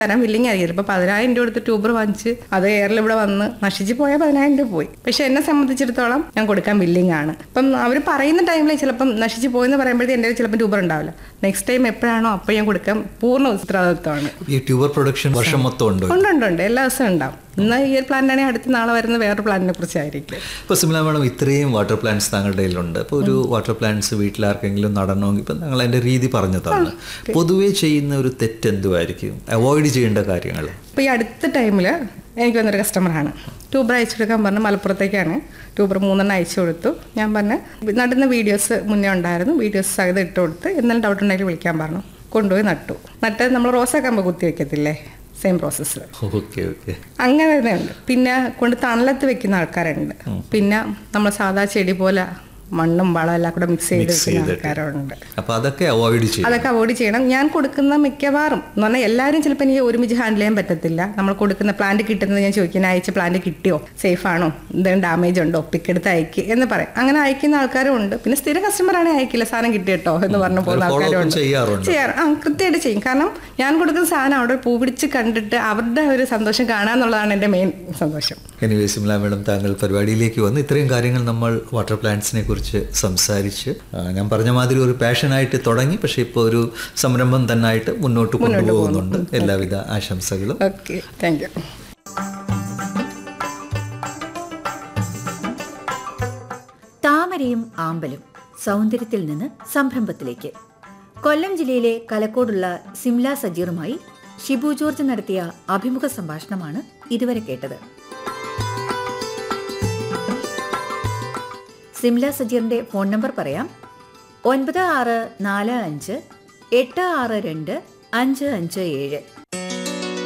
തരാൻ വില്ലിങ് ആയിരിക്കും ചിലപ്പോൾ പതിനായിരം രൂപ എടുത്ത് ട്യൂബർ വാങ്ങിച്ച് അത് എയറിൽ ഇവിടെ വന്ന് നശിച്ച് പോയാൽ പതിനായിരം രൂപ പോയി പക്ഷെ എന്നെ സംബന്ധിച്ചിടത്തോളം ഞാൻ കൊടുക്കാൻ വില്ലിങ് ആണ് ഇപ്പം അവർ പറയുന്ന ടൈമിൽ ചിലപ്പം നശിച്ച് പോയെന്ന് പറയുമ്പോഴത്തേക്ക് എൻ്റെ ചിലപ്പോൾ ട്യൂബർ ഉണ്ടാവില്ല നെക്സ്റ്റ് ടൈം എപ്പോഴാണോ അപ്പോൾ ഞാൻ കൊടുക്കാൻ പൂർണ്ണ ഉത്തരവാദിത്വമാണ് ഈ ട്യൂബർ പ്രൊഡക്ഷൻ വർഷം മൊത്തം ഉണ്ടോ ഉണ്ട് ഉണ്ട് ഉണ്ട് എല്ലാ ദിവസവും ഉണ്ടാവും ഇന്ന് ഈ ഒരു പ്ലാന്റാണെങ്കിൽ അടുത്ത നാളെ വരുന്ന വേറൊരു പ്ലാന്റിനെ കുറിച്ചായിരിക്കും ഇപ്പോൾ സിംല മാഡം ഇത്രയും വാട്ടർ പ്ലാന്റ്സ് താങ്കളുടെ കയ്യിലുണ്ട് അപ്പോൾ ഒരു വാട്ടർ പ്ലാന്റ്സ് വീട്ടിൽ ആർക്കെങ്കിലും നടണമെങ്കിൽ ഇപ്പം ഞങ്ങൾ അതിൻ്റെ രീതി പറഞ്ഞു തന്നു പൊതുവേ ചെയ്യുന്ന ഒരു തെറ്റ് എന്തുമായിരിക്കും അവോയ്ഡ് ചെയ്യേണ്ട കാര്യങ്ങൾ ഇപ്പോൾ ഈ അടുത്ത ടൈമിൽ എനിക്ക് വന്നൊരു കസ്റ്റമറാണ് ട്യൂബർ അയച്ചു കൊടുക്കാൻ പറഞ്ഞ് മലപ്പുറത്തേക്കാണ് ട്യൂബർ മൂന്നെണ്ണം അയച്ചു കൊടുത്തു ഞാൻ പറഞ്ഞ് നടുന്ന വീഡിയോസ് മുന്നേ ഉണ്ടായിരുന്നു വീഡിയോസ് സഹിതം ഇട്ട് കൊടുത്ത് എന്തെങ്കിലും ഡൗട്ട് ഉണ്ടെങ്കിൽ വിളിക്കാൻ പറഞ്ഞു കൊണ്ടുപോയി നട്ടു നട്ട് നമ്മൾ റോസാക്കമ്പ് കുത്തി വെക്കത്തില്ലേ സെയിം പ്രോസസ്സ് ഓക്കെ ഓക്കെ അങ്ങനെ തന്നെ ഉണ്ട് പിന്നെ കൊണ്ട് തണലത്ത് വെക്കുന്ന ആൾക്കാരുണ്ട് പിന്നെ നമ്മൾ സാധാ ചെടി പോലെ മണ്ണും വളം എല്ലാം കൂടെ മിക്സ് ചെയ്ത് വെക്കുന്ന ആൾക്കാരുണ്ട് അപ്പോൾ അതൊക്കെ അവോയ്ഡ് ചെയ്യും അതൊക്കെ അവോയ്ഡ് ചെയ്യണം ഞാൻ കൊടുക്കുന്ന മിക്കവാറും എന്ന് പറഞ്ഞാൽ എല്ലാവരും ചിലപ്പോൾ എനിക്ക് ഒരുമിച്ച് ഹാൻഡിൽ ചെയ്യാൻ പറ്റത്തില്ല നമ്മൾ കൊടുക്കുന്ന പ്ലാന്റ് കിട്ടുന്നത് ഞാൻ ചോദിക്കുന്ന അയച്ച പ്ലാന്റ് കിട്ടിയോ സേഫ് ആണോ എന്തെങ്കിലും ഡാമേജ് ഉണ്ടോ പിക്കെടുത്ത് അയക്ക് എന്ന് പറയും അങ്ങനെ അയക്കുന്ന ആൾക്കാരും ഉണ്ട് പിന്നെ സ്ഥിര കസ്റ്റമർ ആണെങ്കിൽ അയക്കില്ല സാധനം കിട്ടിയിട്ടോ എന്ന് പറഞ്ഞു പോകുന്ന follow up ആൾക്കാരും ഉണ്ട് ചെയ്യാറുണ്ട്. ചെയ്യാറ് ആ കൃത്യമായിട്ട് ചെയ്യും കാരണം ഞാൻ കൊടുക്കുന്ന സാധനം അവിടെ പൂ പിടിച്ച് കണ്ടിട്ട് അവരുടെ ഒരു സന്തോഷം കാണാന്നുള്ളതാണ് എൻ്റെ മെയിൻ സന്തോഷം എനിവേ സിംല മാഡം താങ്കൾ പരിപാടിയിലേക്ക് വന്ന് ഇത്രയും കാര്യങ്ങൾ നമ്മൾ വാട്ടർ പ്ലാന്റ്സിനെ കുറിച്ച് സംസാരിച്ച് ആ, ഞാൻ പറഞ്ഞ മാതിരി ഒരു പാഷനായിട്ട് തുടങ്ങി പക്ഷേ ഇപ്പോൾ ഒരു സംരംഭം തന്നായിട്ട് മുന്നോട്ട് കൊണ്ടുപോകുന്നുണ്ട് എല്ലാവിധ ആശംസകളും ഓക്കെ താങ്ക് യു താമരയും ആമ്പലും സൗന്ദര്യത്തിൽ നിന്ന് സംരംഭത്തിലേക്ക് കൊല്ലം ജില്ലയിലെ കലക്കോടുള്ള സിംല സജീറുമായി ഷിബു ജോർജ് നടത്തിയ അഭിമുഖ സംഭാഷണമാണ് ഇതുവരെ കേട്ടത് സിംല സജീറിന്റെ ഫോൺ നമ്പർ പറയാം ഒൻപത് ആറ് നാല് അഞ്ച് എട്ട് ആറ് രണ്ട് അഞ്ച് അഞ്ച് ഏഴ്